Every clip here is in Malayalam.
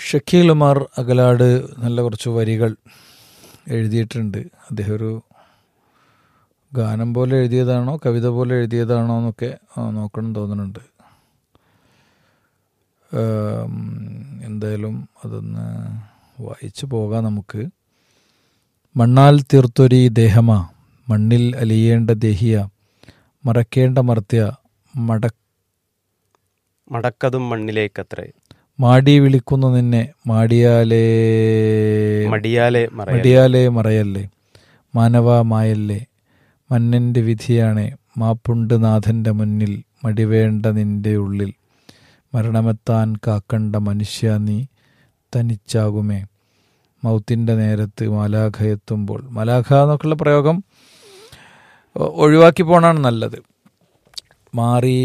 ഷക്കീൽ ഉമാർ അകലാട് നല്ല കുറച്ച് വരികൾ എഴുതിയിട്ടുണ്ട് അദ്ദേഹം ഒരു ഗാനം പോലെ എഴുതിയതാണോ കവിത പോലെ എഴുതിയതാണോ എന്നൊക്കെ ആ, നോക്കണം തോന്നുന്നുണ്ട് ആം, എന്തായാലും അതൊന്ന് വായിച്ചു പോകാം നമുക്ക് മണ്ണാൽ തീർത്തൊരി ദേഹമാ മണ്ണിൽ അലിയേണ്ട ദേഹിയ മറക്കേണ്ട മർത്യ മട മടക്കതും മണ്ണിലേക്കത്രേ മാടി വിളിക്കുന്നു നിന്നെ മാടിയാലേ മടിയാലെ മറയ മടിയാലേ മറയല്ലേ മാനവ മായല്ലേ മന്നന്റെ വിധിയാണേ മാപ്പുണ്ട് നാഥന്റെ മുന്നിൽ മടിവേണ്ട നിന്റെ ഉള്ളിൽ മരണമെത്താൻ കാക്കണ്ട മനുഷ്യ നീ തനിച്ചാകുമേ മൗത്തിൻ്റെ നേരത്ത് മാലാഖ എത്തുമ്പോൾ മലാഖ എന്നൊക്കെയുള്ള പ്രയോഗം ഒ- ഒഴിവാക്കി പോണാണ് നല്ലത് മാറി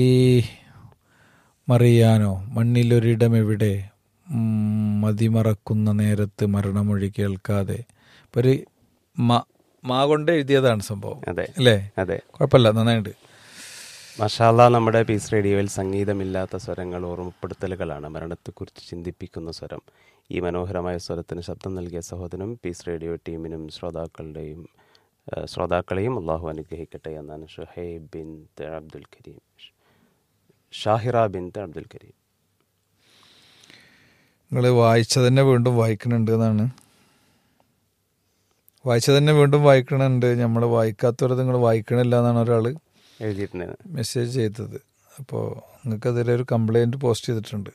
മറിയാനോ മണ്ണിലൊരിടം എവിടെ ഉം, മതിമറക്കുന്ന നേരത്ത് മരണമൊഴി കേൾക്കാതെ ഇപ്പൊ ഒരു മ- മാ കൊണ്ട് എഴുതിയതാണ് സംഭവം അതെ അല്ലേ അതെ കുഴപ്പമില്ല നന്നായിട്ട് മഷാല നമ്മുടെ പീസ് റേഡിയോയിൽ സംഗീതമില്ലാത്ത സ്വരങ്ങൾ ഓർമ്മപ്പെടുത്തലുകളാണ് മരണത്തെക്കുറിച്ച് ചിന്തിപ്പിക്കുന്ന സ്വരം ഈ മനോഹരമായ സ്വരത്തിന് ശബ്ദം നൽകിയ സഹോദരനും പീസ് റേഡിയോ ടീമിനും ശ്രോതാക്കളുടെയും ആ, ശ്രോതാക്കളെയും അള്ളാഹു അനുഗ്രഹിക്കട്ടെ എന്നാണ് ഷുഹൈബ് ബിൻ അബ്ദുൽ കരീം ഷാഹിറ ബിൻ അബ്ദുൽ കരീം നിങ്ങൾ വായിച്ച തന്നെ വീണ്ടും വായിക്കണുണ്ട് എന്നാണ് വായിച്ച തന്നെ വീണ്ടും വായിക്കണുണ്ട് നമ്മൾ വായിക്കാത്തവരെ നിങ്ങൾ വായിക്കണില്ല എന്നാണ് ഒരാൾ എഴുതിയിട്ടുണ്ട് മെസ്സേജ് ചെയ്തത് അപ്പോൾ നിങ്ങൾക്കതിലെ ഒരു കംപ്ലൈൻറ്റ് പോസ്റ്റ് ചെയ്തിട്ടുണ്ട്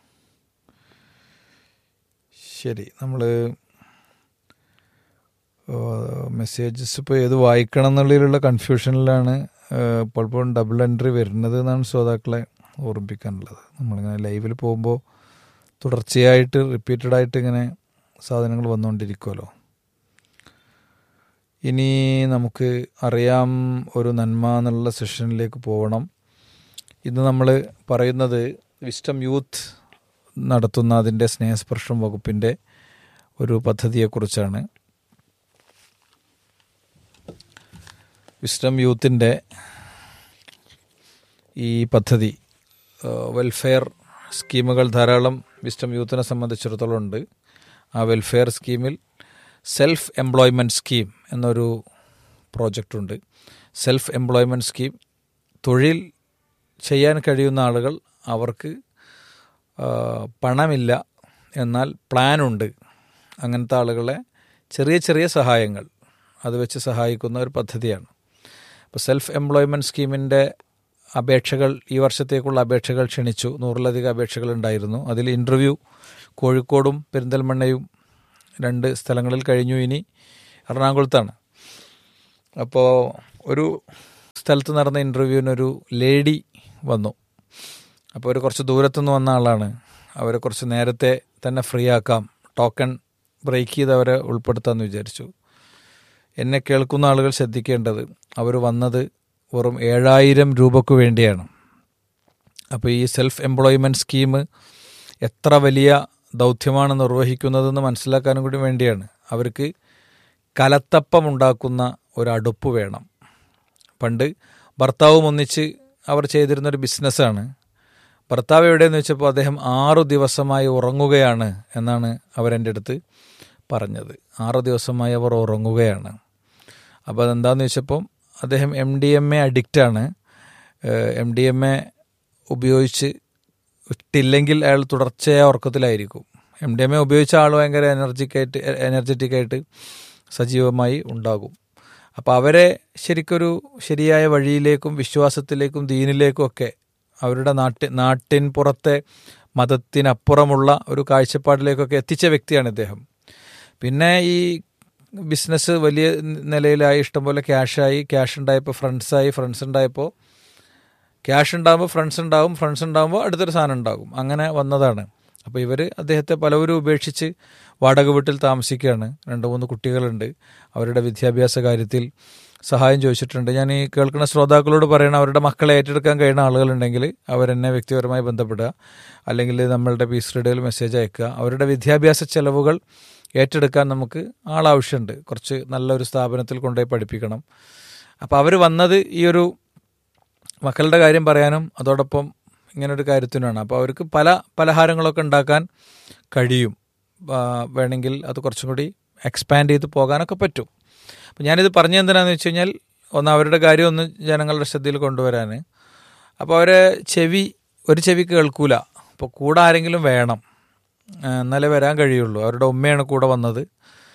ശരി നമ്മൾ മെസ്സേജസ് ഇപ്പോൾ ഏത് വായിക്കണം എന്നുള്ളതിലുള്ള കൺഫ്യൂഷനിലാണ് ഏഹ്, പലപ്പോഴും ഡബിൾ എൻട്രി വരുന്നത് എന്നാണ് ശ്രോതാക്കളെ ഓർമ്മിപ്പിക്കാനുള്ളത് നമ്മളിങ്ങനെ ലൈവിൽ പോകുമ്പോൾ തുടർച്ചയായിട്ട് റിപ്പീറ്റഡ് ആയിട്ട് ഇങ്ങനെ സാധനങ്ങൾ വന്നുകൊണ്ടിരിക്കുമല്ലോ ഇനി നമുക്ക് അറിയാം ഒരു നന്മ എന്നുള്ള സെഷനിലേക്ക് പോകണം ഇന്ന് നമ്മൾ പറയുന്നത് വിസ്റ്റം യൂത്ത് നടത്തുന്ന അതിൻ്റെ സ്നേഹസ്പർശം വകുപ്പിൻ്റെ ഒരു പദ്ധതിയെക്കുറിച്ചാണ് വിസ്റ്റം യൂത്തിൻ്റെ ഈ പദ്ധതി ഏഹ്, വെൽഫെയർ സ്കീമുകൾ ധാരാളം വിസ്റ്റം യൂത്തിനെ സംബന്ധിച്ചിടത്തോളം ഉണ്ട് ആ വെൽഫെയർ സ്കീമിൽ സെൽഫ് എംപ്ലോയ്മെൻറ്റ് സ്കീം എന്നൊരു പ്രോജക്റ്റ് ഉണ്ട് സെൽഫ് എംപ്ലോയ്മെൻറ്റ് സ്കീം തൊഴിൽ ചെയ്യാൻ കഴിയുന്ന ആളുകൾ അവർക്ക് ആ, പണമില്ല എന്നാൽ പ്ലാനുണ്ട് അങ്ങനത്തെ ആളുകളെ ചെറിയ ചെറിയ സഹായങ്ങൾ അത് വെച്ച് സഹായിക്കുന്ന ഒരു പദ്ധതിയാണ് അപ്പോൾ സെൽഫ് എംപ്ലോയ്മെൻറ്റ് സ്കീമിൻ്റെ അപേക്ഷകൾ ഈ വർഷത്തേക്കുള്ള അപേക്ഷകൾ ക്ഷണിച്ചു നൂറിലധികം അപേക്ഷകൾ ഉണ്ടായിരുന്നു അതിൽ ഇൻ്റർവ്യൂ കോഴിക്കോടും പെരിന്തൽമണ്ണയും രണ്ട് സ്ഥലങ്ങളിൽ കഴിഞ്ഞു ഇനി എറണാകുളത്താണ് അപ്പോൾ ഒരു സ്ഥലത്ത് നടന്ന ഇൻ്റർവ്യൂവിനൊരു ലേഡി വന്നു അപ്പോൾ ഒരു കുറച്ച് ദൂരത്തുനിന്ന് വന്ന ആളാണ് അവരെ കുറച്ച് നേരത്തെ തന്നെ ഫ്രീ ആക്കാം ടോക്കൺ ബ്രേക്ക് ചെയ്ത് അവരെ ഉൾപ്പെടുത്താമെന്ന് വിചാരിച്ചു എന്നെ കേൾക്കുന്ന ആളുകൾ ശ്രദ്ധിക്കേണ്ടത് അവർ വന്നത് വെറും ഏഴായിരം രൂപക്ക് വേണ്ടിയാണ് അപ്പോൾ ഈ സെൽഫ് എംപ്ലോയ്മെൻറ്റ് സ്കീം എത്ര വലിയ ദൗത്യമാണ് നിർവഹിക്കുന്നതെന്ന് മനസ്സിലാക്കാനും കൂടി വേണ്ടിയാണ് അവർക്ക് കലത്തപ്പം ഉണ്ടാക്കുന്ന ഒരു അടുപ്പ് വേണം പണ്ട് ഭർത്താവും ഒന്നിച്ച് അവർ ചെയ്തിരുന്നൊരു ബിസിനസ്സാണ് ഭർത്താവ് എവിടെയെന്ന് വെച്ചപ്പോൾ അദ്ദേഹം ആറു ദിവസമായി ഉറങ്ങുകയാണ് എന്നാണ് അവരെൻ്റെ അടുത്ത് പറഞ്ഞത് ആറു ദിവസമായി അവർ ഉറങ്ങുകയാണ് അപ്പോൾ അതെന്താണെന്ന് വെച്ചപ്പം അദ്ദേഹം എം ഡി എം എ അഡിക്റ്റാണ് എം ഡി എം എ ഉപയോഗിച്ച് ഇട്ടില്ലെങ്കിൽ അയാൾ തുടർച്ചയായ ഉറക്കത്തിലായിരിക്കും എം ഡി എം എ ഉപയോഗിച്ച ആൾ ഭയങ്കര എനർജിക്കായിട്ട് എനർജറ്റിക്കായിട്ട് സജീവമായി ഉണ്ടാകും അപ്പോൾ അവരെ ശരിക്കൊരു ശരിയായ വഴിയിലേക്കും വിശ്വാസത്തിലേക്കും ദീനിലേക്കും ഒക്കെ അവരുടെ നാട്ടി നാട്ടിൻ പുറത്തെ മതത്തിനപ്പുറമുള്ള ഒരു കാഴ്ചപ്പാടിലേക്കൊക്കെ എത്തിച്ച വ്യക്തിയാണ് ഇദ്ദേഹം പിന്നെ ഈ ബിസിനസ് വലിയ നിലയിലായി ഇഷ്ടംപോലെ ക്യാഷായി ക്യാഷ് ഉണ്ടായപ്പോൾ ഫ്രണ്ട്സായി ഫ്രണ്ട്സ് ഉണ്ടായപ്പോൾ ക്യാഷ് ഉണ്ടാകുമ്പോൾ ഫ്രണ്ട്സ് ഉണ്ടാകും ഫ്രണ്ട്സ് ഉണ്ടാകുമ്പോൾ അടുത്തൊരു സാധനം ഉണ്ടാകും അങ്ങനെ വന്നതാണ് അപ്പോൾ ഇവർ അദ്ദേഹത്തെ പലവരും ഉപേക്ഷിച്ച് വാടക വീട്ടിൽ താമസിക്കുകയാണ് രണ്ട് മൂന്ന് കുട്ടികളുണ്ട് അവരുടെ വിദ്യാഭ്യാസ കാര്യത്തിൽ സഹായം ചോദിച്ചിട്ടുണ്ട് ഞാൻ ഈ കേൾക്കുന്ന ശ്രോതാക്കളോട് പറയണം അവരുടെ മക്കളെ ഏറ്റെടുക്കാൻ കഴിയുന്ന ആളുകളുണ്ടെങ്കിൽ അവരെന്നെ വ്യക്തിപരമായി ബന്ധപ്പെടുക അല്ലെങ്കിൽ നമ്മളുടെ പീസ് റേഡിയോയിൽ മെസ്സേജ് അയക്കുക അവരുടെ വിദ്യാഭ്യാസ ചെലവുകൾ ഏറ്റെടുക്കാൻ നമുക്ക് ആളാവശ്യമുണ്ട് കുറച്ച് നല്ലൊരു സ്ഥാപനത്തിൽ കൊണ്ടുപോയി പഠിപ്പിക്കണം അപ്പോൾ അവർ വന്നത് ഈ ഒരു മക്കളുടെ കാര്യം പറയാനും അതോടൊപ്പം ഇങ്ങനൊരു കാര്യത്തിനാണ് അപ്പോൾ അവർക്ക് പല പലഹാരങ്ങളൊക്കെ ഉണ്ടാക്കാൻ കഴിയും ആ, വേണമെങ്കിൽ അത് കുറച്ചും കൂടി എക്സ്പാൻഡ് ചെയ്ത് പോകാനൊക്കെ പറ്റും അപ്പം ഞാനിത് പറഞ്ഞ എന്തിനാന്ന് വെച്ച് കഴിഞ്ഞാൽ ഒന്ന് അവരുടെ കാര്യം ഒന്ന് ജനങ്ങളുടെ ശ്രദ്ധയിൽ കൊണ്ടുവരാൻ അപ്പോൾ അവരെ ചെവി ഒരു ചെവി കേൾക്കൂല അപ്പോൾ കൂടെ ആരെങ്കിലും വേണം ആ, എന്നാലേ വരാൻ കഴിയുള്ളൂ അവരുടെ ഉമ്മയാണ് കൂടെ വന്നത്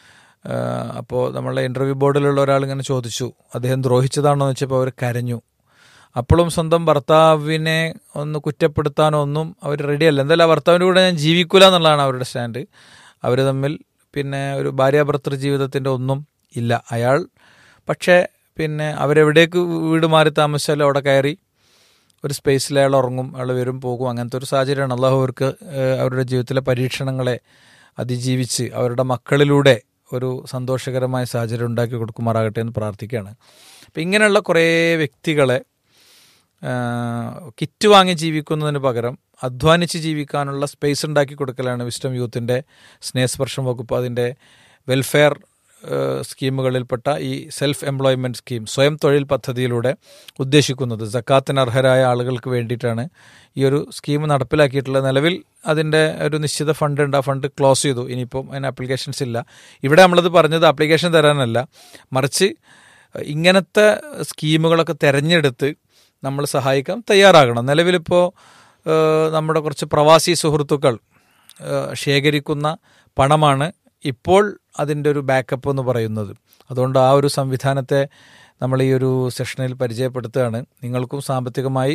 അപ്പോൾ നമ്മളെ ഇൻ്റർവ്യൂ ബോർഡിലുള്ള ഒരാൾ ഇങ്ങനെ ചോദിച്ചു അദ്ദേഹം ദ്രോഹിച്ചതാണോ എന്ന് വെച്ചപ്പോൾ അവർ കരഞ്ഞു അപ്പോഴും സ്വന്തം ഭർത്താവിനെ ഒന്ന് കുറ്റപ്പെടുത്താനോ ഒന്നും അവർ റെഡിയല്ല എന്തായാലും ആ ഭർത്താവിൻ്റെ കൂടെ ഞാൻ ജീവിക്കൂല എന്നുള്ളതാണ് അവരുടെ സ്റ്റാൻഡ് അവർ തമ്മിൽ പിന്നെ ഒരു ഭാര്യാഭർത്തൃ ജീവിതത്തിൻ്റെ ഒന്നും ഇല്ല അയാൾ പക്ഷേ പിന്നെ അവരെവിടേക്ക് വീട് മാറി താമസിച്ചാലും അവിടെ കയറി ഒരു സ്പേസിൽ അയാൾ ഉറങ്ങും അയാൾ വരും പോകും അങ്ങനത്തെ ഒരു സാഹചര്യമാണ് അള്ളാഹു അവർക്ക് ഏഹ്, അവരുടെ ജീവിതത്തിലെ പരീക്ഷണങ്ങളെ അതിജീവിച്ച് അവരുടെ മക്കളിലൂടെ ഒരു സന്തോഷകരമായ സാഹചര്യം ഉണ്ടാക്കി കൊടുക്കുമാറാകട്ടെ എന്ന് പ്രാർത്ഥിക്കുകയാണ് അപ്പം ഇങ്ങനെയുള്ള കുറേ വ്യക്തികളെ ആ, കിറ്റ് വാങ്ങി ജീവിക്കുന്നതിന് പകരം അധ്വാനിച്ച് ജീവിക്കാനുള്ള സ്പേസ് ഉണ്ടാക്കി കൊടുക്കലാണ് വിസ്റ്റം യൂത്തിൻ്റെ സ്നേഹസ്പർശം വകുപ്പ് അതിൻ്റെ വെൽഫെയർ ഏഹ്, സ്കീമുകളിൽപ്പെട്ട ഈ സെൽഫ് എംപ്ലോയ്മെൻറ്റ് സ്കീം സ്വയം തൊഴിൽ പദ്ധതിയിലൂടെ ഉദ്ദേശിക്കുന്നത് ജക്കാത്തിന് അർഹരായ ആളുകൾക്ക് വേണ്ടിയിട്ടാണ് ഈ ഒരു സ്കീം നടപ്പിലാക്കിയിട്ടുള്ളത് നിലവിൽ അതിൻ്റെ ഒരു നിശ്ചിത ഫണ്ട് ഉണ്ട് ആ ഫണ്ട് ക്ലോസ് ചെയ്തു ഇനിയിപ്പം അതിന് ആപ്ലിക്കേഷൻസ് ഇല്ല ഇവിടെ നമ്മളത് പറഞ്ഞത് ആപ്ലിക്കേഷൻ തരാനല്ല മറിച്ച് ഇങ്ങനത്തെ സ്കീമുകളൊക്കെ തിരഞ്ഞെടുത്ത് നമ്മൾ സഹായിക്കാൻ തയ്യാറാകണം നിലവിലിപ്പോൾ ഏഹ്, നമ്മുടെ കുറച്ച് പ്രവാസി സുഹൃത്തുക്കൾ ഏഹ്, ശേഖരിക്കുന്ന പണമാണ് ഇപ്പോൾ അതിൻ്റെ ഒരു ബാക്കപ്പ് എന്ന് പറയുന്നത് അതുകൊണ്ട് ആ ഒരു സംവിധാനത്തെ നമ്മൾ ഈ ഒരു സെഷനിൽ പരിചയപ്പെടുത്തുകയാണ് നിങ്ങൾക്കും സാമ്പത്തികമായി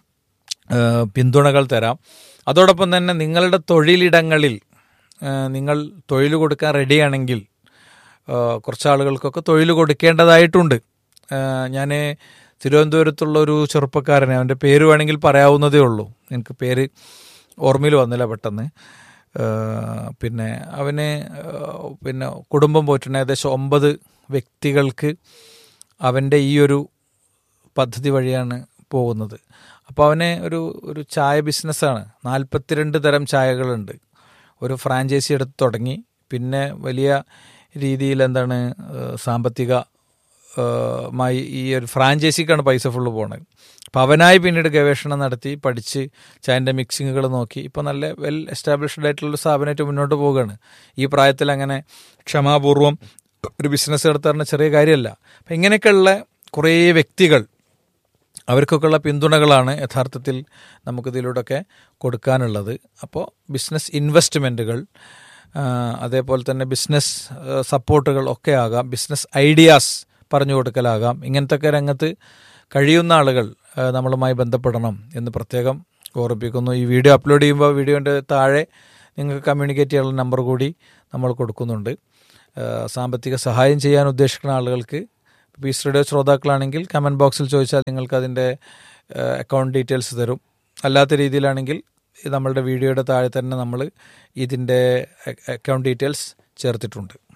ഏഹ്, പിന്തുണകൾ തരാം അതോടൊപ്പം തന്നെ നിങ്ങളുടെ തൊഴിലിടങ്ങളിൽ ഏഹ്, നിങ്ങൾ തൊഴിൽ കൊടുക്കാൻ റെഡിയാണെങ്കിൽ ഏഹ്, കുറച്ച് ആളുകൾക്കൊക്കെ തൊഴിൽ കൊടുക്കേണ്ടതായിട്ടുണ്ട് ഞാൻ തിരുവനന്തപുരത്തുള്ള ഒരു ചെറുപ്പക്കാരനെ അവൻ്റെ പേര് വേണമെങ്കിൽ പറയാവുന്നതേ ഉള്ളൂ എനിക്ക് പേര് ഓർമ്മയിൽ വന്നില്ല പെട്ടെന്ന് ഏഹ്, പിന്നെ അവന് ഏഹ്, പിന്നെ കുടുംബം പോറ്റുന്ന ഏകദേശം ഒമ്പത് വ്യക്തികൾക്ക് അവൻ്റെ ഈ ഒരു പദ്ധതി വഴിയാണ് പോകുന്നത് അപ്പോൾ അവന് ഒരു ഒരു ചായ ബിസിനസ്സാണ് നാൽപ്പത്തിരണ്ട് തരം ചായകളുണ്ട് ഒരു ഫ്രാഞ്ചൈസി എടുത്ത് തുടങ്ങി പിന്നെ വലിയ രീതിയിൽ എന്താണ് ഏഹ്, സാമ്പത്തിക ഏഹ്, മായി ഈ ഒരു ഫ്രാഞ്ചൈസിക്കാണ് പൈസ ഫുള്ള് പോണത് അപ്പം അവനായി പിന്നീട് ഗവേഷണം നടത്തി പഠിച്ച് ചായൻ്റെ മിക്സിങ്ങുകൾ നോക്കി ഇപ്പോൾ നല്ല വെൽ എസ്റ്റാബ്ലിഷ്ഡ് ആയിട്ടുള്ള സ്ഥാപനമായിട്ട് മുന്നോട്ട് പോവുകയാണ് ഈ പ്രായത്തിൽ അങ്ങനെ ക്ഷമാപൂർവം ഒരു ബിസിനസ് നടത്താറുള്ള ചെറിയ കാര്യമല്ല അപ്പം ഇങ്ങനെയൊക്കെയുള്ള കുറേ വ്യക്തികൾ അവർക്കൊക്കെയുള്ള പിന്തുണകളാണ് യഥാർത്ഥത്തിൽ നമുക്കിതിലൂടെയൊക്കെ കൊടുക്കാനുള്ളത് അപ്പോൾ ബിസിനസ് ഇൻവെസ്റ്റ്മെൻറ്റുകൾ അതേപോലെ തന്നെ ബിസിനസ് സപ്പോർട്ടുകൾ ഒക്കെ ആകാം ബിസിനസ് ഐഡിയാസ് പറഞ്ഞു കൊടുക്കലാകാം ഇങ്ങനത്തെ ഒക്കെ രംഗത്ത് കഴിയുന്ന ആളുകൾ ആ, നമ്മളുമായി ബന്ധപ്പെടണം എന്ന് പ്രത്യേകം ഓർമ്മിപ്പിക്കുന്നു ഈ വീഡിയോ അപ്ലോഡ് ചെയ്യുമ്പോൾ വീഡിയോൻ്റെ താഴെ നിങ്ങൾക്ക് കമ്മ്യൂണിക്കേറ്റ് ചെയ്യാനുള്ള നമ്പർ കൂടി നമ്മൾ കൊടുക്കുന്നുണ്ട് ആ, സാമ്പത്തിക സഹായം ചെയ്യാൻ ഉദ്ദേശിക്കുന്ന ആളുകൾക്ക് പീസ് റേഡിയോ ശ്രോതാക്കളാണെങ്കിൽ കമൻറ്റ് ബോക്സിൽ ചോദിച്ചാൽ നിങ്ങൾക്ക് അതിൻ്റെ അക്കൗണ്ട് ഡീറ്റെയിൽസ് തരും അല്ലാത്ത രീതിയിലാണെങ്കിൽ ഇത് നമ്മളുടെ വീഡിയോയുടെ താഴെ തന്നെ നമ്മൾ ഇതിൻ്റെ അക്കൗണ്ട് ഡീറ്റെയിൽസ് ചേർത്തിട്ടുണ്ട്